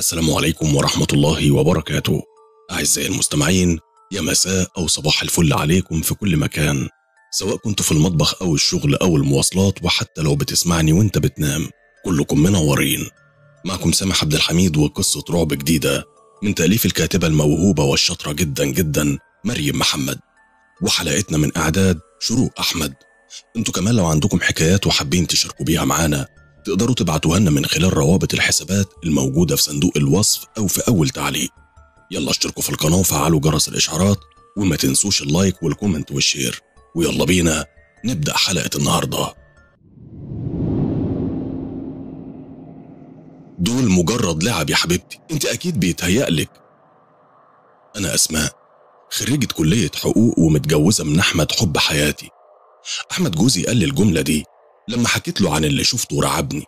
السلام عليكم ورحمة الله وبركاته أعزائي المستمعين يا مساء أو صباح الفل عليكم في كل مكان سواء كنت في المطبخ أو الشغل أو المواصلات وحتى لو بتسمعني وانت بتنام كلكم منورين معكم سامح عبد الحميد وقصة رعب جديدة من تأليف الكاتبة الموهوبة والشاطرة جدا جدا مريم محمد وحلقتنا من إعداد شروق أحمد انتوا كمان لو عندكم حكايات وحابين تشاركوا بيها معانا تقدروا تبعتوها لنا من خلال روابط الحسابات الموجودة في صندوق الوصف أو في أول تعليق يلا اشتركوا في القناة وفعلوا جرس الإشعارات وما تنسوش اللايك والكومنت والشير ويلا بينا نبدأ حلقة النهاردة دول مجرد لعب يا حبيبتي انت أكيد بيتهيألك أنا أسماء خريجة كلية حقوق ومتجوزة من أحمد حب حياتي أحمد جوزي قال لي الجملة دي لما حكيت له عن اللي شفته رعبني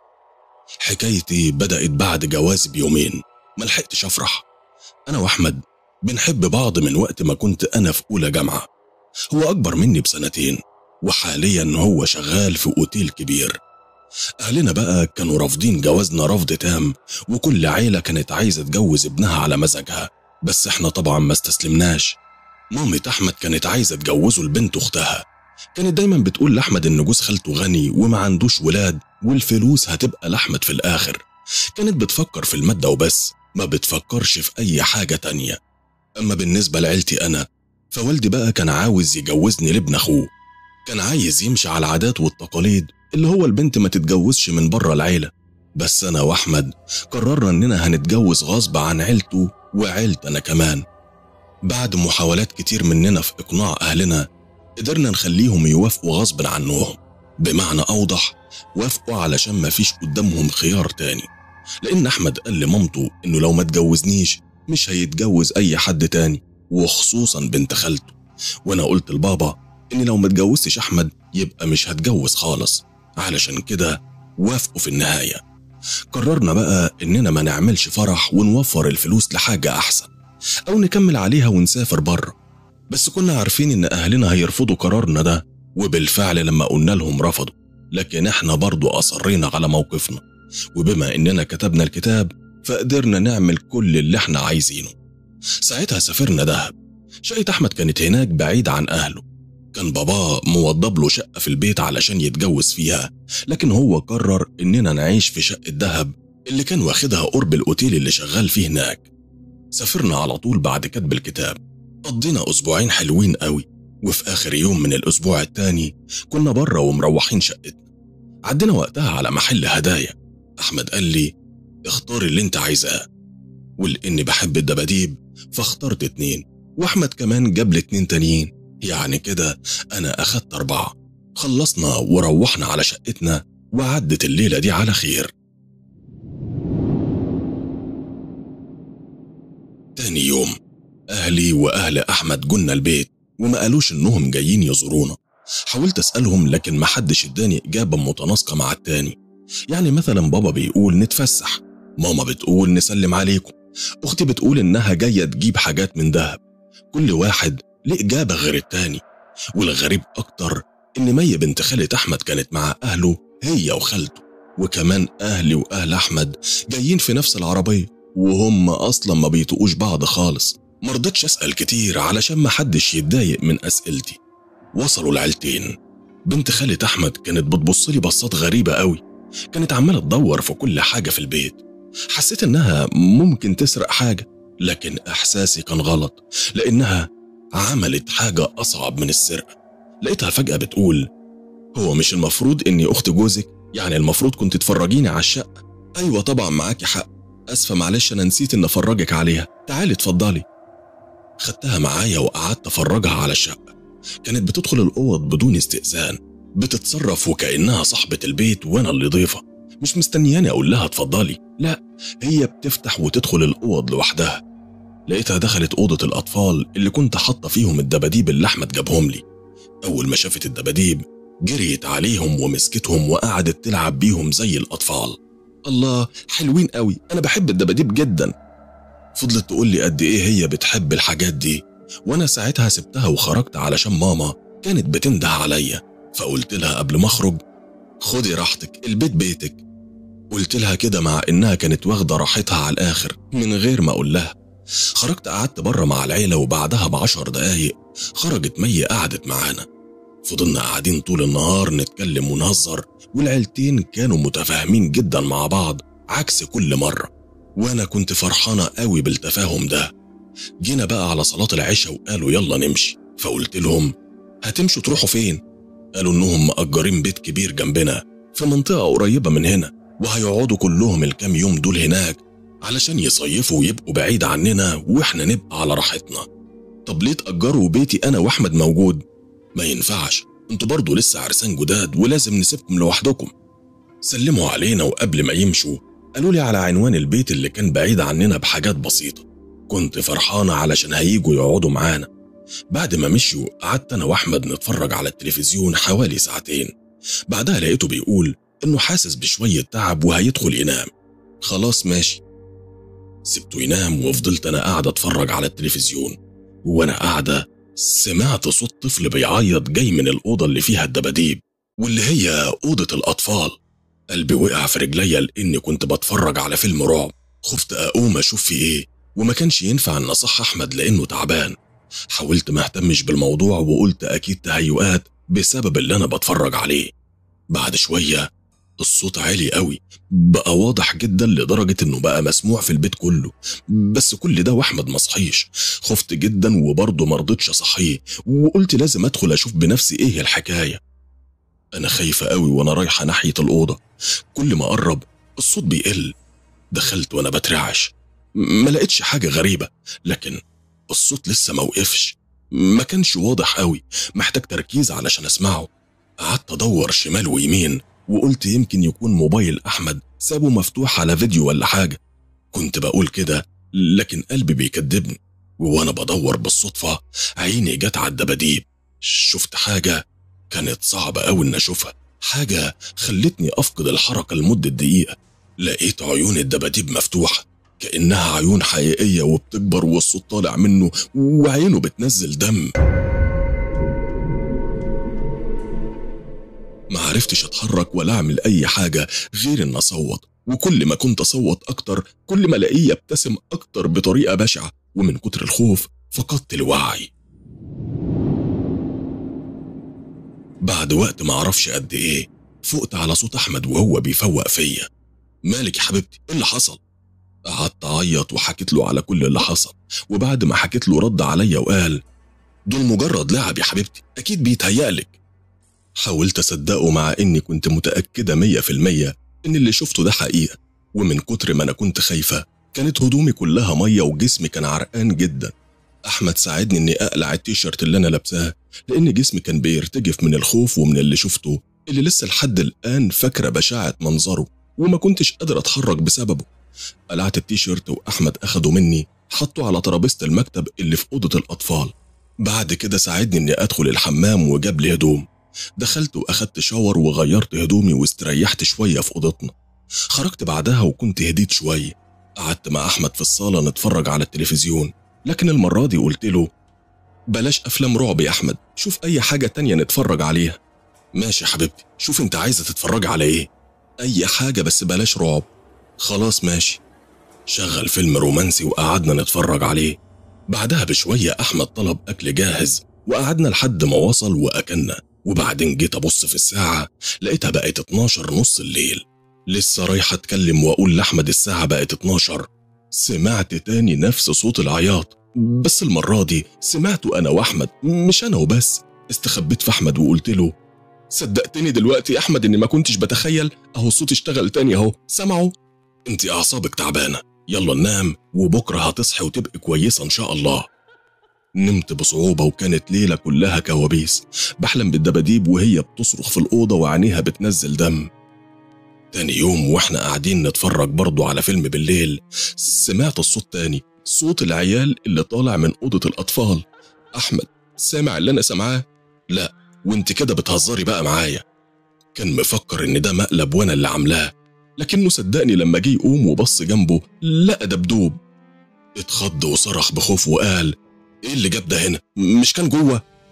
حكايتي بدأت بعد جوازي بيومين ملحقتش أفرح أنا وأحمد بنحب بعض من وقت ما كنت أنا في أولى جامعة هو أكبر مني بسنتين وحاليا هو شغال في أوتيل كبير أهلنا بقى كانوا رافضين جوازنا رفض تام وكل عيلة كانت عايزة تجوز ابنها على مزاجها بس احنا طبعا ما استسلمناش مامة أحمد كانت عايزة تجوزه لبنت أختها كانت دايما بتقول لأحمد إن جوز خالته غني وما عندوش ولاد والفلوس هتبقى لأحمد في الآخر كانت بتفكر في المادة وبس ما بتفكرش في أي حاجة تانية أما بالنسبة لعيلتي أنا فوالدي بقى كان عاوز يجوزني لابن أخوه كان عايز يمشي على العادات والتقاليد اللي هو البنت ما تتجوزش من بره العيلة بس أنا وأحمد قررنا إننا هنتجوز غصب عن عيلته وعيلتي أنا كمان بعد محاولات كتير مننا في إقناع أهلنا قدرنا نخليهم يوافقوا غصب عنهم بمعنى أوضح وافقوا علشان ما فيش قدامهم خيار تاني لأن أحمد قال لمامته إنه لو ما اتجوزنيش مش هيتجوز أي حد تاني وخصوصا بنت خالته وأنا قلت لبابا إني لو ما اتجوزتش أحمد يبقى مش هتجوز خالص علشان كده وافقوا في النهاية قررنا بقى إننا ما نعملش فرح ونوفر الفلوس لحاجة أحسن أو نكمل عليها ونسافر بره بس كنا عارفين إن أهلنا هيرفضوا قرارنا ده وبالفعل لما قلنا لهم رفضوا لكن إحنا برضو أصرينا على موقفنا وبما إننا كتبنا الكتاب فقدرنا نعمل كل اللي إحنا عايزينه ساعتها سافرنا دهب شقة أحمد كانت هناك بعيد عن أهله كان باباه موضب له شقة في البيت علشان يتجوز فيها لكن هو قرر إننا نعيش في شقة دهب اللي كان واخدها قرب الأوتيل اللي شغال فيه هناك سافرنا على طول بعد كتب الكتاب قضينا أسبوعين حلوين قوي وفي آخر يوم من الأسبوع التاني كنا بره ومروحين شقتنا عدينا وقتها على محل هدايا أحمد قال لي اختار اللي انت عايزاه ولأني بحب الدباديب فاخترت اتنين وأحمد كمان جاب لي اتنين تانيين يعني كده أنا أخدت أربعة خلصنا وروحنا على شقتنا وعدت الليلة دي على خير تاني يوم أهلي وأهل أحمد جولنا البيت وما قالوش إنهم جايين يزورونا حاولت أسألهم لكن محدش اداني إجابة متناسقة مع التاني يعني مثلا بابا بيقول نتفسح ماما بتقول نسلم عليكم أختي بتقول إنها جاية تجيب حاجات من دهب كل واحد ليه إجابة غير التاني والغريب أكتر إن مي بنت خالة أحمد كانت مع أهله هي وخالته وكمان أهلي وأهل أحمد جايين في نفس العربية وهم أصلا ما بيطقوش بعض خالص مرضتش أسأل كتير علشان ما حدش يتضايق من أسئلتي وصلوا العيلتين بنت خالة أحمد كانت بتبصلي بصات غريبة قوي كانت عمالة تدور في كل حاجة في البيت حسيت إنها ممكن تسرق حاجة لكن إحساسي كان غلط لأنها عملت حاجة أصعب من السرقة لقيتها فجأة بتقول هو مش المفروض إني أخت جوزك يعني المفروض كنت تفرجيني على الشقة أيوة طبعا معاكي حق أسفة معلش أنا نسيت إن أفرجك عليها تعالي اتفضلي خدتها معايا وقعدت أفرجها على الشقة كانت بتدخل الأوض بدون استئذان بتتصرف وكأنها صاحبة البيت وأنا اللي ضيفة مش مستنياني أقول لها اتفضلي لا هي بتفتح وتدخل الأوض لوحدها لقيتها دخلت أوضة الأطفال اللي كنت حاطة فيهم الدباديب اللي أحمد جابهم لي أول ما شافت الدباديب جريت عليهم ومسكتهم وقعدت تلعب بيهم زي الأطفال الله حلوين قوي أنا بحب الدباديب جدا فضلت تقول لي قد إيه هي بتحب الحاجات دي وأنا ساعتها سبتها وخرجت علشان ماما كانت بتنده عليا فقلت لها قبل ما أخرج خدي راحتك البيت بيتك قلت لها كده مع إنها كانت واخدة راحتها على الآخر من غير ما أقول لها خرجت قعدت بره مع العيلة وبعدها بعشر دقايق خرجت مي قعدت معانا فضلنا قاعدين طول النهار نتكلم ونهزر والعيلتين كانوا متفاهمين جدا مع بعض عكس كل مرة وأنا كنت فرحانة قوي بالتفاهم ده جينا بقى على صلاة العشاء وقالوا يلا نمشي فقلت لهم هتمشوا تروحوا فين؟ قالوا إنهم مأجرين بيت كبير جنبنا في منطقة قريبة من هنا وهيقعدوا كلهم الكام يوم دول هناك علشان يصيفوا ويبقوا بعيد عننا واحنا نبقى على راحتنا طب ليه تأجروا بيتي أنا وأحمد موجود؟ ما ينفعش انتوا برضه لسه عرسان جداد ولازم نسيبكم لوحدكم سلموا علينا وقبل ما يمشوا قالوا لي على عنوان البيت اللي كان بعيد عننا بحاجات بسيطة كنت فرحانة علشان هيجوا يقعدوا معانا بعد ما مشيوا قعدت أنا وأحمد نتفرج على التلفزيون حوالي ساعتين بعدها لقيته بيقول إنه حاسس بشوية تعب وهيدخل ينام خلاص ماشي سبته ينام وفضلت أنا قاعدة أتفرج على التلفزيون وأنا قاعدة سمعت صوت طفل بيعيط جاي من الأوضة اللي فيها الدباديب واللي هي أوضة الأطفال قلبي وقع في رجليا لأني كنت بتفرج على فيلم رعب خفت أقوم أشوف في إيه وما كانش ينفع إن أصح أحمد لأنه تعبان حاولت ما اهتمش بالموضوع وقلت أكيد تهيؤات بسبب اللي أنا بتفرج عليه بعد شوية الصوت عالي قوي بقى واضح جدا لدرجة انه بقى مسموع في البيت كله بس كل ده واحمد مصحيش خفت جدا وبرضه مرضتش اصحيه وقلت لازم ادخل اشوف بنفسي ايه الحكاية انا خايفة قوي وانا رايحة ناحية الأوضة كل ما اقرب الصوت بيقل دخلت وانا بترعش ما لقيتش حاجة غريبة لكن الصوت لسه ما وقفش ما كانش واضح قوي محتاج تركيز علشان اسمعه قعدت ادور شمال ويمين وقلت يمكن يكون موبايل أحمد سابه مفتوح على فيديو ولا حاجة كنت بقول كده لكن قلبي بيكدبني وأنا بدور بالصدفة عيني جت على الدباديب شفت حاجة كانت صعبة أوي إن أشوفها حاجة خلتني أفقد الحركة لمدة دقيقة لقيت عيون الدباديب مفتوحة كأنها عيون حقيقية وبتكبر والصوت طالع منه وعينه بتنزل دم ما عرفتش اتحرك ولا اعمل اي حاجه غير ان اصوت وكل ما كنت اصوت اكتر كل ما الاقيه يبتسم اكتر بطريقه بشعه ومن كتر الخوف فقدت الوعي بعد وقت ما اعرفش قد ايه فقت على صوت احمد وهو بيفوق فيا مالك يا حبيبتي ايه اللي حصل قعدت اعيط وحكيت له على كل اللي حصل وبعد ما حكيت له رد عليا وقال دول مجرد لعب يا حبيبتي اكيد بيتهيألك حاولت أصدقه مع إني كنت متأكدة مية في المية إن اللي شفته ده حقيقة ومن كتر ما أنا كنت خايفة كانت هدومي كلها مية وجسمي كان عرقان جدا أحمد ساعدني إني أقلع التيشيرت اللي أنا لابساه لأن جسمي كان بيرتجف من الخوف ومن اللي شفته اللي لسه لحد الآن فاكرة بشاعة منظره وما كنتش قادر أتحرك بسببه قلعت التيشيرت وأحمد أخده مني حطه على ترابيزة المكتب اللي في أوضة الأطفال بعد كده ساعدني إني أدخل الحمام وجاب لي هدوم دخلت واخدت شاور وغيرت هدومي واستريحت شويه في اوضتنا خرجت بعدها وكنت هديت شويه قعدت مع احمد في الصاله نتفرج على التلفزيون لكن المره دي قلت له بلاش افلام رعب يا احمد شوف اي حاجه تانية نتفرج عليها ماشي يا حبيبتي شوف انت عايزه تتفرجي على ايه اي حاجه بس بلاش رعب خلاص ماشي شغل فيلم رومانسي وقعدنا نتفرج عليه بعدها بشويه احمد طلب اكل جاهز وقعدنا لحد ما وصل واكلنا وبعدين جيت ابص في الساعة لقيتها بقت 12 نص الليل لسه رايحة اتكلم واقول لاحمد الساعة بقت 12 سمعت تاني نفس صوت العياط بس المرة دي سمعته انا واحمد مش انا وبس استخبيت في احمد وقلت له صدقتني دلوقتي يا احمد اني ما كنتش بتخيل اهو الصوت اشتغل تاني اهو سمعوا انت اعصابك تعبانة يلا ننام وبكرة هتصحي وتبقي كويسة ان شاء الله نمت بصعوبة وكانت ليلة كلها كوابيس بحلم بالدباديب وهي بتصرخ في الأوضة وعينيها بتنزل دم تاني يوم واحنا قاعدين نتفرج برضه على فيلم بالليل سمعت الصوت تاني صوت العيال اللي طالع من أوضة الأطفال أحمد سامع اللي أنا سامعاه؟ لا وانت كده بتهزري بقى معايا كان مفكر إن ده مقلب وأنا اللي عاملاه لكنه صدقني لما جه يقوم وبص جنبه لقى دبدوب اتخض وصرخ بخوف وقال ايه اللي جاب ده هنا مش كان جوه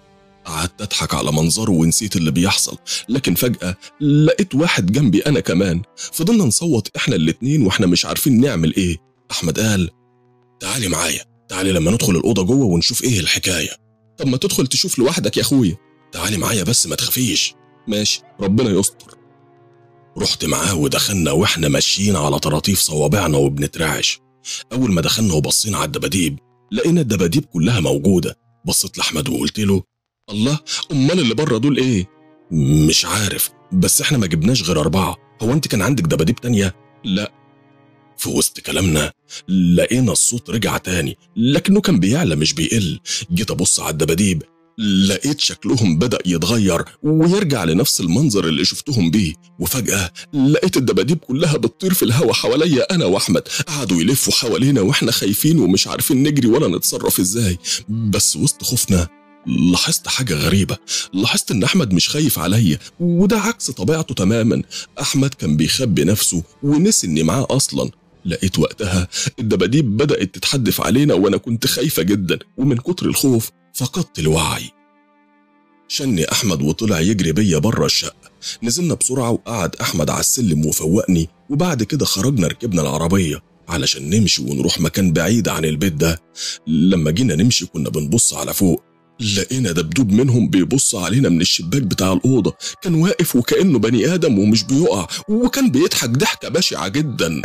قعدت اضحك على منظره ونسيت اللي بيحصل لكن فجأة لقيت واحد جنبي أنا كمان فضلنا نصوت إحنا الاتنين وإحنا مش عارفين نعمل إيه أحمد قال تعالي معايا تعالي لما ندخل الأوضة جوه ونشوف إيه الحكاية طب ما تدخل تشوف لوحدك يا أخويا تعالي معايا بس ما تخافيش ماشي ربنا يستر رحت معاه ودخلنا واحنا ماشيين على طراطيف صوابعنا وبنترعش أول ما دخلنا وبصينا على الدباديب لقينا الدباديب كلها موجودة بصيت لأحمد وقلت له الله أمال اللي بره دول إيه؟ مش عارف بس إحنا ما جبناش غير أربعة هو أنت كان عندك دباديب تانية؟ لا في وسط كلامنا لقينا الصوت رجع تاني لكنه كان بيعلى مش بيقل جيت أبص على الدباديب لقيت شكلهم بدأ يتغير ويرجع لنفس المنظر اللي شفتهم بيه وفجأة لقيت الدباديب كلها بتطير في الهوا حواليا أنا وأحمد قعدوا يلفوا حوالينا وإحنا خايفين ومش عارفين نجري ولا نتصرف إزاي بس وسط خوفنا لاحظت حاجة غريبة لاحظت إن أحمد مش خايف عليا وده عكس طبيعته تماما أحمد كان بيخبي نفسه ونسي إني معاه أصلا لقيت وقتها الدباديب بدأت تتحدف علينا وأنا كنت خايفة جدا ومن كتر الخوف فقدت الوعي شني أحمد وطلع يجري بيا بره الشقة نزلنا بسرعة وقعد أحمد على السلم وفوقني وبعد كده خرجنا ركبنا العربية علشان نمشي ونروح مكان بعيد عن البيت ده لما جينا نمشي كنا بنبص على فوق لقينا دبدوب منهم بيبص علينا من الشباك بتاع الأوضة كان واقف وكأنه بني آدم ومش بيقع وكان بيضحك ضحكة بشعة جدا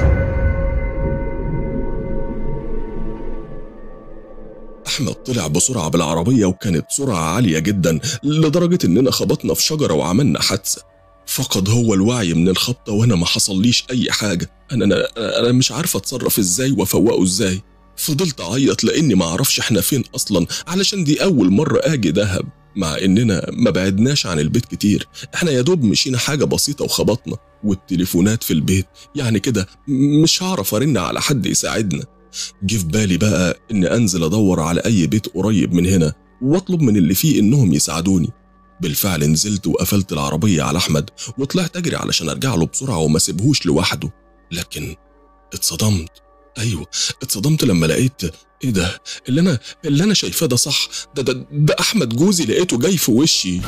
أحمد طلع بسرعة بالعربية وكانت سرعة عالية جدا لدرجة إننا خبطنا في شجرة وعملنا حادثة فقد هو الوعي من الخبطة وأنا ما حصليش أي حاجة أنا, أنا, أنا مش عارفة أتصرف إزاي وأفوقه إزاي فضلت أعيط لأني ما أعرفش إحنا فين أصلا علشان دي أول مرة أجي دهب مع إننا ما بعدناش عن البيت كتير إحنا يا دوب مشينا حاجة بسيطة وخبطنا والتليفونات في البيت يعني كده مش هعرف أرن على حد يساعدنا جه في بالي بقى إن أنزل أدور على أي بيت قريب من هنا وأطلب من اللي فيه إنهم يساعدوني بالفعل نزلت وقفلت العربية على أحمد وطلعت أجري علشان أرجع له بسرعة وما سيبهوش لوحده لكن اتصدمت أيوه اتصدمت لما لقيت إيه ده اللي أنا اللي أنا شايفاه ده صح ده ده, ده أحمد جوزي لقيته جاي في وشي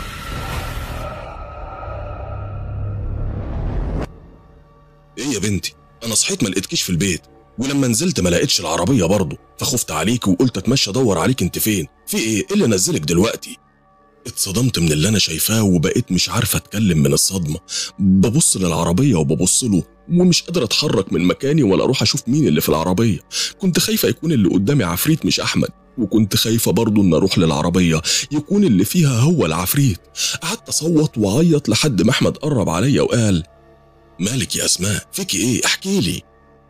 إيه يا بنتي أنا صحيت ما لقيتكيش في البيت ولما نزلت ما لقيتش العربية برضه فخفت عليك وقلت اتمشى ادور عليك انت فين في ايه ايه اللي نزلك دلوقتي اتصدمت من اللي انا شايفاه وبقيت مش عارفه اتكلم من الصدمه ببص للعربيه وببص له ومش قادر اتحرك من مكاني ولا اروح اشوف مين اللي في العربيه كنت خايفه يكون اللي قدامي عفريت مش احمد وكنت خايفه برضه ان اروح للعربيه يكون اللي فيها هو العفريت قعدت اصوت واعيط لحد ما احمد قرب عليا وقال مالك يا اسماء فيكي ايه احكي لي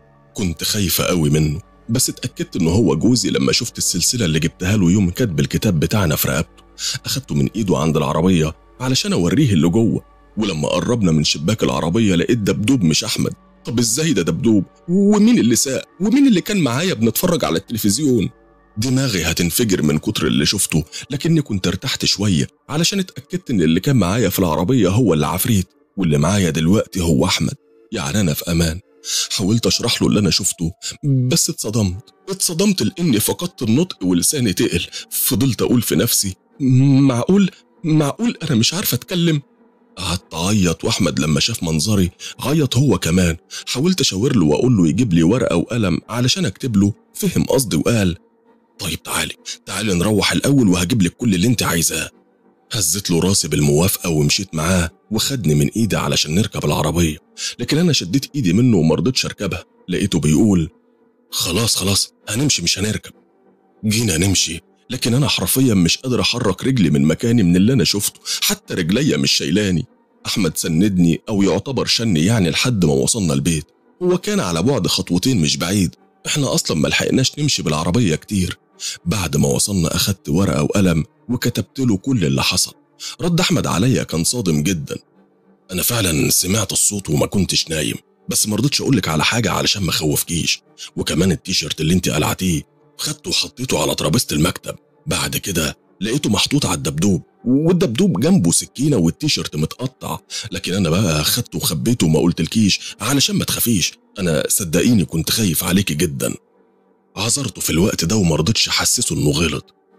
كنت خايفة قوي منه بس اتأكدت إنه هو جوزي لما شفت السلسلة اللي جبتها له يوم كتب الكتاب بتاعنا في رقبته أخدته من إيده عند العربية علشان أوريه اللي جوه ولما قربنا من شباك العربية لقيت دبدوب مش أحمد طب إزاي ده دبدوب ومين اللي ساق ومين اللي كان معايا بنتفرج على التلفزيون دماغي هتنفجر من كتر اللي شفته لكني كنت ارتحت شوية علشان اتأكدت إن اللي كان معايا في العربية هو اللي عفريت واللي معايا دلوقتي هو أحمد يعني أنا في أمان حاولت اشرح له اللي انا شفته بس اتصدمت اتصدمت لاني فقدت النطق ولساني تقل فضلت اقول في نفسي معقول معقول انا مش عارفه اتكلم قعدت اعيط واحمد لما شاف منظري عيط هو كمان حاولت اشاور له واقول له يجيب لي ورقه وقلم علشان اكتب له فهم قصدي وقال طيب تعالي تعالي نروح الاول وهجيب لك كل اللي انت عايزاه هزت له راسي بالموافقة ومشيت معاه وخدني من ايدي علشان نركب العربية لكن أنا شديت ايدي منه ومرضتش أركبها لقيته بيقول خلاص خلاص هنمشي مش هنركب جينا نمشي لكن أنا حرفيا مش قادر أحرك رجلي من مكاني من اللي أنا شفته حتى رجليا مش شايلاني أحمد سندني أو يعتبر شني يعني لحد ما وصلنا البيت هو كان على بعد خطوتين مش بعيد احنا أصلا ما لحقناش نمشي بالعربية كتير بعد ما وصلنا أخدت ورقة وقلم وكتبت له كل اللي حصل رد أحمد عليا كان صادم جدا أنا فعلا سمعت الصوت وما كنتش نايم بس ما رضيتش أقولك على حاجة علشان ما خوفكيش وكمان التيشيرت اللي انت قلعتيه خدته وحطيته على ترابيزة المكتب بعد كده لقيته محطوط على الدبدوب والدبدوب جنبه سكينة والتيشيرت متقطع لكن أنا بقى خدته وخبيته وما قلتلكيش علشان ما تخافيش أنا صدقيني كنت خايف عليكي جدا عذرته في الوقت ده وما رضيتش احسسه انه غلط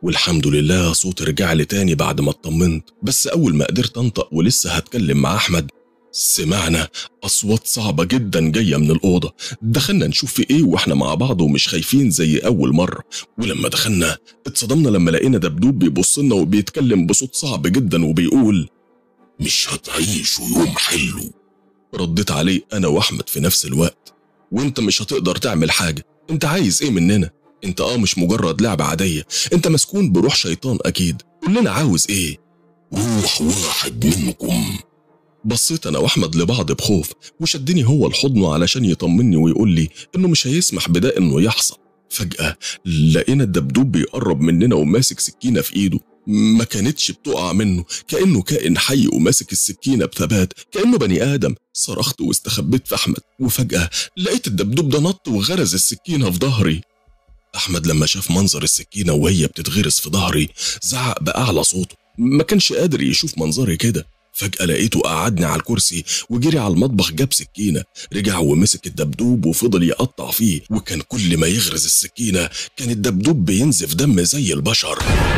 والحمد لله صوتي رجع لي تاني بعد ما اطمنت بس أول ما قدرت أنطق ولسه هتكلم مع أحمد سمعنا أصوات صعبة جدا جاية من الأوضة دخلنا نشوف في إيه وإحنا مع بعض ومش خايفين زي أول مرة ولما دخلنا اتصدمنا لما لقينا دبدوب بيبص لنا وبيتكلم بصوت صعب جدا وبيقول مش هتعيشوا يوم حلو رديت عليه أنا وأحمد في نفس الوقت وأنت مش هتقدر تعمل حاجة أنت عايز إيه مننا أنت آه مش مجرد لعبة عادية أنت مسكون بروح شيطان أكيد قول لنا عاوز إيه روح واحد منكم بصيت انا واحمد لبعض بخوف وشدني هو لحضنه علشان يطمني ويقول لي انه مش هيسمح بده انه يحصل فجأة لقينا الدبدوب بيقرب مننا وماسك سكينة في ايده ما كانتش بتقع منه كأنه كائن حي وماسك السكينة بثبات كأنه بني آدم صرخت واستخبيت في أحمد وفجأة لقيت الدبدوب ده نط وغرز السكينة في ظهري أحمد لما شاف منظر السكينة وهي بتتغرس في ظهري زعق بأعلى صوته ما كانش قادر يشوف منظري كده فجأة لقيته قعدني على الكرسي وجري على المطبخ جاب سكينة رجع ومسك الدبدوب وفضل يقطع فيه وكان كل ما يغرز السكينة كان الدبدوب بينزف دم زي البشر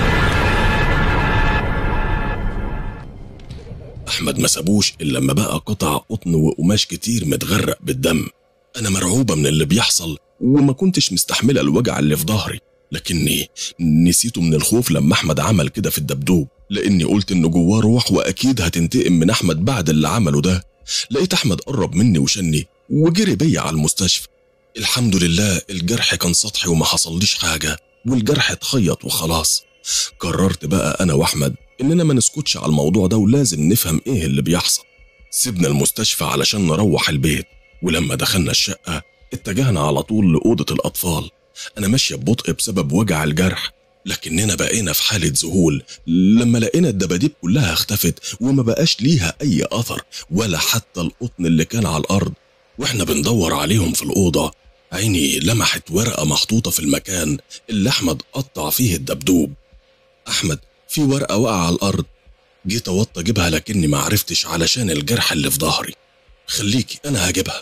أحمد ما سابوش إلا لما بقى قطع قطن وقماش كتير متغرق بالدم أنا مرعوبة من اللي بيحصل وما كنتش مستحملة الوجع اللي في ظهري لكني نسيته من الخوف لما أحمد عمل كده في الدبدوب لأني قلت إنه جواه روح وأكيد هتنتقم من أحمد بعد اللي عمله ده لقيت أحمد قرب مني وشني وجري بيا على المستشفى الحمد لله الجرح كان سطحي وما حصليش حاجة والجرح اتخيط وخلاص قررت بقى أنا وأحمد إننا ما نسكتش على الموضوع ده ولازم نفهم إيه اللي بيحصل سيبنا المستشفى علشان نروح البيت ولما دخلنا الشقة اتجهنا على طول لأوضة الأطفال أنا ماشية ببطء بسبب وجع الجرح لكننا بقينا في حالة ذهول لما لقينا الدباديب كلها اختفت وما بقاش ليها أي أثر ولا حتى القطن اللي كان على الأرض واحنا بندور عليهم في الأوضة عيني لمحت ورقة محطوطة في المكان اللي أحمد قطع فيه الدبدوب أحمد في ورقة وقع على الأرض جيت أوطى أجيبها لكني ما عرفتش علشان الجرح اللي في ظهري خليكي أنا هجيبها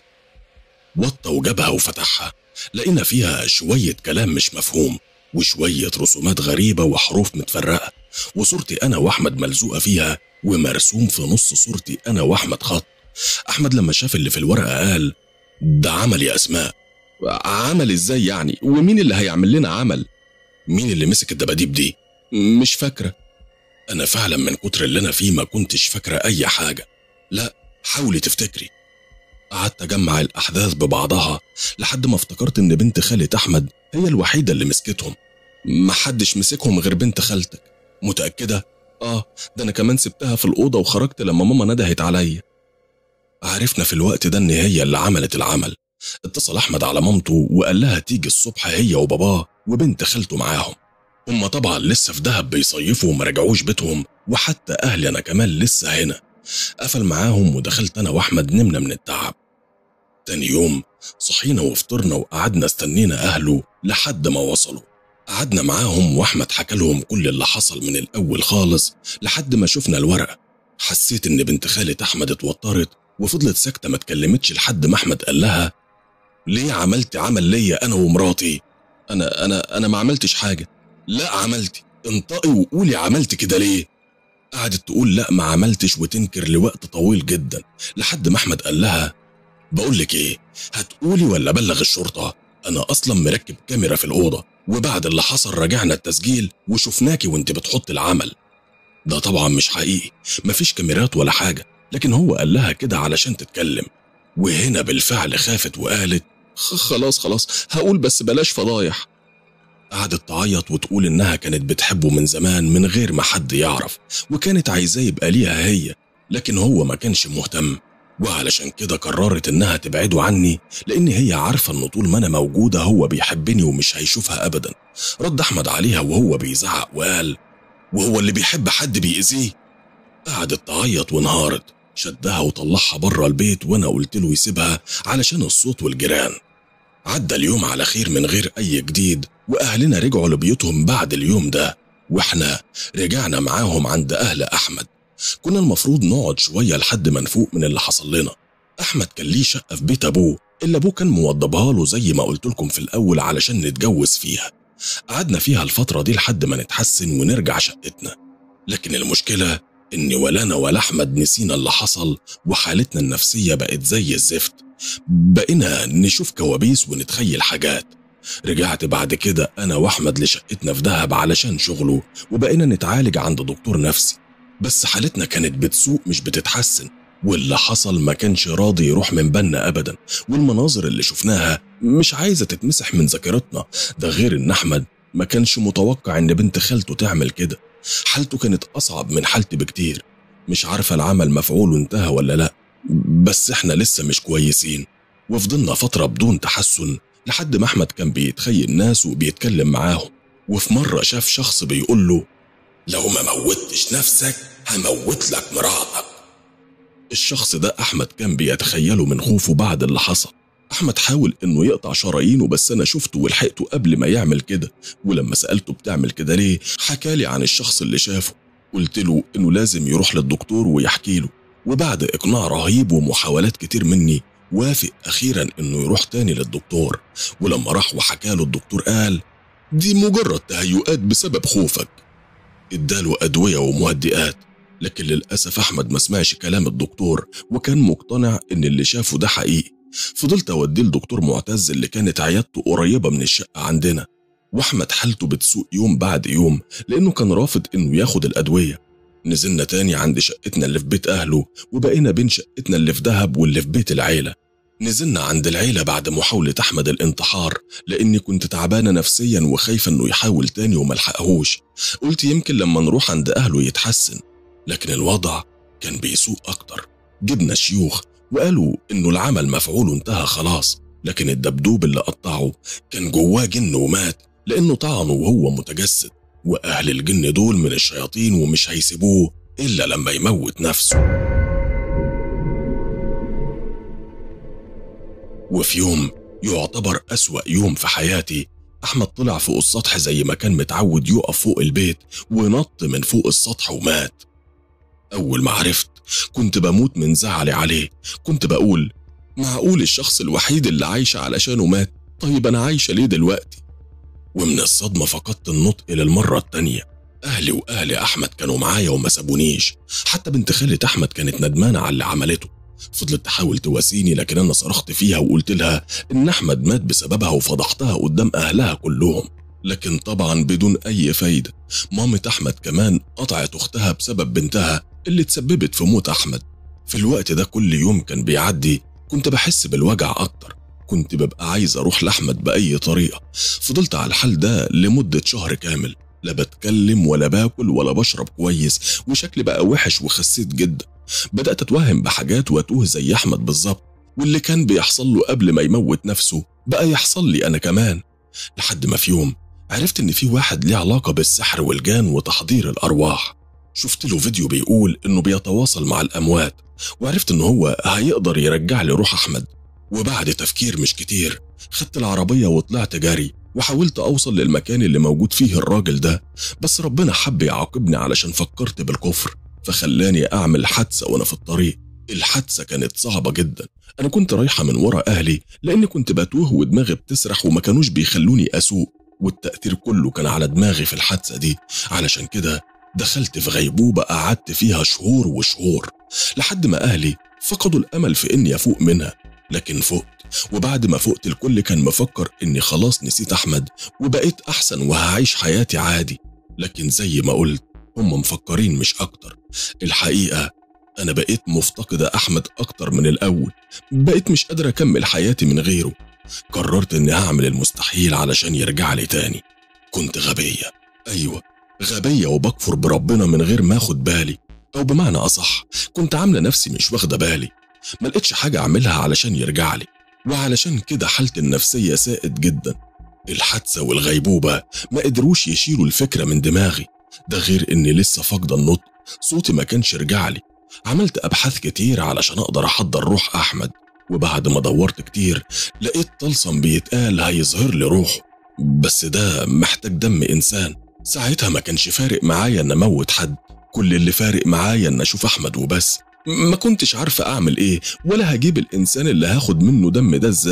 وطى وجابها وفتحها لقينا فيها شوية كلام مش مفهوم وشوية رسومات غريبة وحروف متفرقة وصورتي أنا وأحمد ملزوقة فيها ومرسوم في نص صورتي أنا وأحمد خط أحمد لما شاف اللي في الورقة قال ده عمل يا أسماء عمل إزاي يعني ومين اللي هيعمل لنا عمل مين اللي مسك الدباديب دي مش فاكرة أنا فعلا من كتر اللي أنا فيه ما كنتش فاكرة أي حاجة لا حاولي تفتكري قعدت أجمع الأحداث ببعضها لحد ما افتكرت إن بنت خالة أحمد هي الوحيدة اللي مسكتهم محدش مسكهم غير بنت خالتك متأكدة؟ آه ده أنا كمان سبتها في الأوضة وخرجت لما ماما ندهت عليا عرفنا في الوقت ده إن هي اللي عملت العمل اتصل أحمد على مامته وقال لها تيجي الصبح هي وباباه وبنت خالته معاهم هما طبعا لسه في دهب بيصيفوا وما رجعوش بيتهم وحتى أهلي أنا كمان لسه هنا قفل معاهم ودخلت أنا وأحمد نمنا من التعب تاني يوم صحينا وفطرنا وقعدنا استنينا أهله لحد ما وصلوا قعدنا معاهم وأحمد حكى لهم كل اللي حصل من الأول خالص لحد ما شفنا الورقة حسيت إن بنت خالة أحمد اتوترت وفضلت ساكتة ما اتكلمتش لحد ما أحمد قال لها ليه عملت عمل ليا أنا ومراتي أنا أنا أنا ما عملتش حاجة لا عملتي انطقي وقولي عملت كده ليه قعدت تقول لا ما عملتش وتنكر لوقت طويل جدا لحد ما أحمد قال لها بقول لك ايه هتقولي ولا بلغ الشرطه انا اصلا مركب كاميرا في الاوضه وبعد اللي حصل راجعنا التسجيل وشفناكي وانت بتحط العمل ده طبعا مش حقيقي مفيش كاميرات ولا حاجه لكن هو قال لها كده علشان تتكلم وهنا بالفعل خافت وقالت خلاص خلاص هقول بس بلاش فضايح قعدت تعيط وتقول انها كانت بتحبه من زمان من غير ما حد يعرف وكانت عايزاه يبقى ليها هي لكن هو ما كانش مهتم وعلشان كده قررت انها تبعده عني لان هي عارفه ان طول ما انا موجوده هو بيحبني ومش هيشوفها ابدا رد احمد عليها وهو بيزعق وقال وهو اللي بيحب حد بيأذيه قعدت تعيط وانهارت شدها وطلعها بره البيت وانا قلت له يسيبها علشان الصوت والجيران عدى اليوم على خير من غير اي جديد واهلنا رجعوا لبيوتهم بعد اليوم ده واحنا رجعنا معاهم عند اهل احمد كنا المفروض نقعد شوية لحد ما نفوق من اللي حصل لنا أحمد كان ليه شقة في بيت أبوه اللي أبوه كان موضبها له زي ما قلت لكم في الأول علشان نتجوز فيها قعدنا فيها الفترة دي لحد ما نتحسن ونرجع شقتنا لكن المشكلة إن ولا أنا ولا أحمد نسينا اللي حصل وحالتنا النفسية بقت زي الزفت بقينا نشوف كوابيس ونتخيل حاجات رجعت بعد كده أنا وأحمد لشقتنا في دهب علشان شغله وبقينا نتعالج عند دكتور نفسي بس حالتنا كانت بتسوء مش بتتحسن واللي حصل ما كانش راضي يروح من بالنا أبدا والمناظر اللي شفناها مش عايزة تتمسح من ذاكرتنا ده غير إن أحمد ما كانش متوقع إن بنت خالته تعمل كده حالته كانت أصعب من حالتي بكتير مش عارفة العمل مفعول وانتهى ولا لأ بس إحنا لسه مش كويسين وفضلنا فترة بدون تحسن لحد ما أحمد كان بيتخيل ناس وبيتكلم معاهم وفي مرة شاف شخص بيقول له لو ما موتش نفسك هموت لك مراتك الشخص ده أحمد كان بيتخيله من خوفه بعد اللي حصل أحمد حاول إنه يقطع شرايينه بس أنا شفته ولحقته قبل ما يعمل كده ولما سألته بتعمل كده ليه حكالي عن الشخص اللي شافه قلت له إنه لازم يروح للدكتور ويحكي له وبعد إقناع رهيب ومحاولات كتير مني وافق أخيرا إنه يروح تاني للدكتور ولما راح وحكى له الدكتور قال دي مجرد تهيؤات بسبب خوفك اداله أدوية ومهدئات لكن للأسف أحمد ما سمعش كلام الدكتور وكان مقتنع إن اللي شافه ده حقيقي فضلت أوديه لدكتور معتز اللي كانت عيادته قريبة من الشقة عندنا وأحمد حالته بتسوء يوم بعد يوم لأنه كان رافض إنه ياخد الأدوية نزلنا تاني عند شقتنا اللي في بيت أهله وبقينا بين شقتنا اللي في دهب واللي في بيت العيلة نزلنا عند العيلة بعد محاولة أحمد الانتحار لأني كنت تعبانة نفسيا وخايفة إنه يحاول تاني وملحقهوش قلت يمكن لما نروح عند أهله يتحسن لكن الوضع كان بيسوء أكتر جبنا شيوخ وقالوا إنه العمل مفعول وانتهى خلاص لكن الدبدوب اللي قطعه كان جواه جن ومات لأنه طعنه وهو متجسد وأهل الجن دول من الشياطين ومش هيسيبوه إلا لما يموت نفسه وفي يوم يعتبر أسوأ يوم في حياتي أحمد طلع فوق السطح زي ما كان متعود يقف فوق البيت ونط من فوق السطح ومات أول ما عرفت كنت بموت من زعلي عليه كنت بقول معقول الشخص الوحيد اللي عايشة علشانه مات طيب أنا عايشة ليه دلوقتي ومن الصدمة فقدت النطق للمرة التانية أهلي وأهل أحمد كانوا معايا وما سابونيش حتى بنت خالة أحمد كانت ندمانة على اللي عملته فضلت تحاول تواسيني لكن أنا صرخت فيها وقلت لها إن أحمد مات بسببها وفضحتها قدام أهلها كلهم لكن طبعا بدون أي فايدة مامة أحمد كمان قطعت أختها بسبب بنتها اللي تسببت في موت أحمد في الوقت ده كل يوم كان بيعدي كنت بحس بالوجع أكتر كنت ببقى عايز أروح لأحمد بأي طريقة فضلت على الحال ده لمدة شهر كامل لا بتكلم ولا باكل ولا بشرب كويس وشكلي بقى وحش وخسيت جدا بدأت أتوهم بحاجات وأتوه زي أحمد بالظبط واللي كان بيحصل له قبل ما يموت نفسه بقى يحصل لي أنا كمان لحد ما في يوم عرفت إن في واحد ليه علاقة بالسحر والجان وتحضير الأرواح شفت له فيديو بيقول إنه بيتواصل مع الأموات وعرفت إن هو هيقدر يرجع لي روح أحمد وبعد تفكير مش كتير خدت العربية وطلعت جري وحاولت أوصل للمكان اللي موجود فيه الراجل ده بس ربنا حب يعاقبني علشان فكرت بالكفر فخلاني أعمل حادثة وأنا في الطريق الحادثة كانت صعبة جدا أنا كنت رايحة من ورا أهلي لأني كنت بتوه ودماغي بتسرح وما كانوش بيخلوني أسوق والتأثير كله كان على دماغي في الحادثة دي علشان كده دخلت في غيبوبة قعدت فيها شهور وشهور لحد ما أهلي فقدوا الأمل في إني أفوق منها لكن فقت وبعد ما فقت الكل كان مفكر إني خلاص نسيت أحمد وبقيت أحسن وهعيش حياتي عادي لكن زي ما قلت هم مفكرين مش أكتر الحقيقة أنا بقيت مفتقدة أحمد أكتر من الأول بقيت مش قادرة أكمل حياتي من غيره قررت إني هعمل المستحيل علشان يرجع لي تاني كنت غبية أيوة غبية وبكفر بربنا من غير ما أخد بالي أو بمعنى أصح كنت عاملة نفسي مش واخدة بالي ما لقيتش حاجة أعملها علشان يرجع لي وعلشان كده حالتي النفسية ساءت جدا الحادثة والغيبوبة ما قدروش يشيلوا الفكرة من دماغي ده غير إني لسه فاقدة النطق صوتي ما كانش رجع لي عملت أبحاث كتير علشان أقدر أحضر روح أحمد وبعد ما دورت كتير لقيت طلسم بيتقال هيظهر لي روحه بس ده محتاج دم إنسان ساعتها ما كانش فارق معايا إن أموت حد كل اللي فارق معايا إن أشوف أحمد وبس ما كنتش عارفة أعمل إيه ولا هجيب الإنسان اللي هاخد منه دم ده إزاي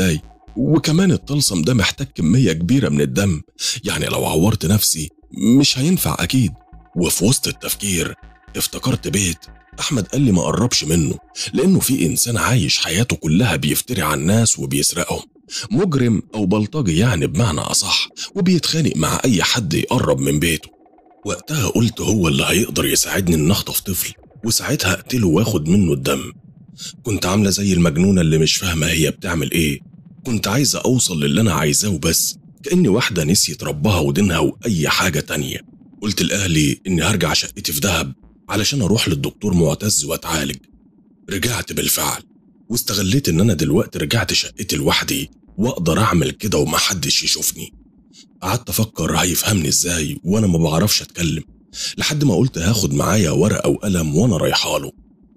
وكمان الطلسم ده محتاج كمية كبيرة من الدم يعني لو عورت نفسي مش هينفع أكيد وفي وسط التفكير افتكرت بيت أحمد قال لي ما قربش منه لأنه في إنسان عايش حياته كلها بيفتري على الناس وبيسرقهم مجرم أو بلطجي يعني بمعنى أصح وبيتخانق مع أي حد يقرب من بيته وقتها قلت هو اللي هيقدر يساعدني إن أخطف طفل وساعتها أقتله وآخد منه الدم كنت عاملة زي المجنونة اللي مش فاهمة هي بتعمل إيه كنت عايزة أوصل للي أنا عايزاه وبس كأني واحدة نسيت ربها ودينها وأي حاجة تانية قلت لأهلي إني هرجع شقتي في دهب علشان أروح للدكتور معتز وأتعالج رجعت بالفعل واستغليت إن أنا دلوقتي رجعت شقتي لوحدي وأقدر أعمل كده ومحدش يشوفني قعدت أفكر هيفهمني إزاي وأنا ما بعرفش أتكلم لحد ما قلت هاخد معايا ورقة وقلم وأنا رايحاله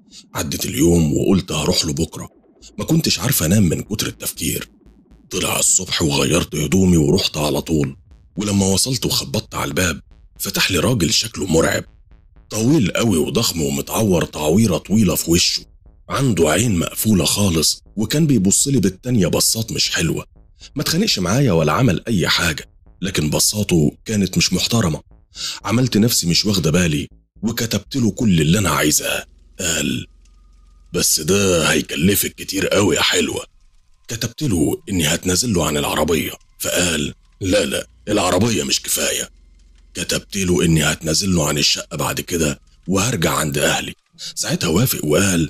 عدت اليوم وقلت هروح له بكرة ما كنتش عارف أنام من كتر التفكير طلع الصبح وغيرت هدومي ورحت على طول ولما وصلت وخبطت على الباب فتح لي راجل شكله مرعب طويل قوي وضخم ومتعور تعويرة طويلة في وشه عنده عين مقفولة خالص وكان بيبص لي بالتانية بصات مش حلوة ما اتخانقش معايا ولا عمل أي حاجة لكن بصاته كانت مش محترمة عملت نفسي مش واخدة بالي وكتبت له كل اللي أنا عايزاه قال بس ده هيكلفك كتير قوي يا حلوة كتبت له إني هتنازل له عن العربية فقال لا لا العربية مش كفاية كتبت له إني هتنازل له عن الشقة بعد كده وهرجع عند أهلي ساعتها وافق وقال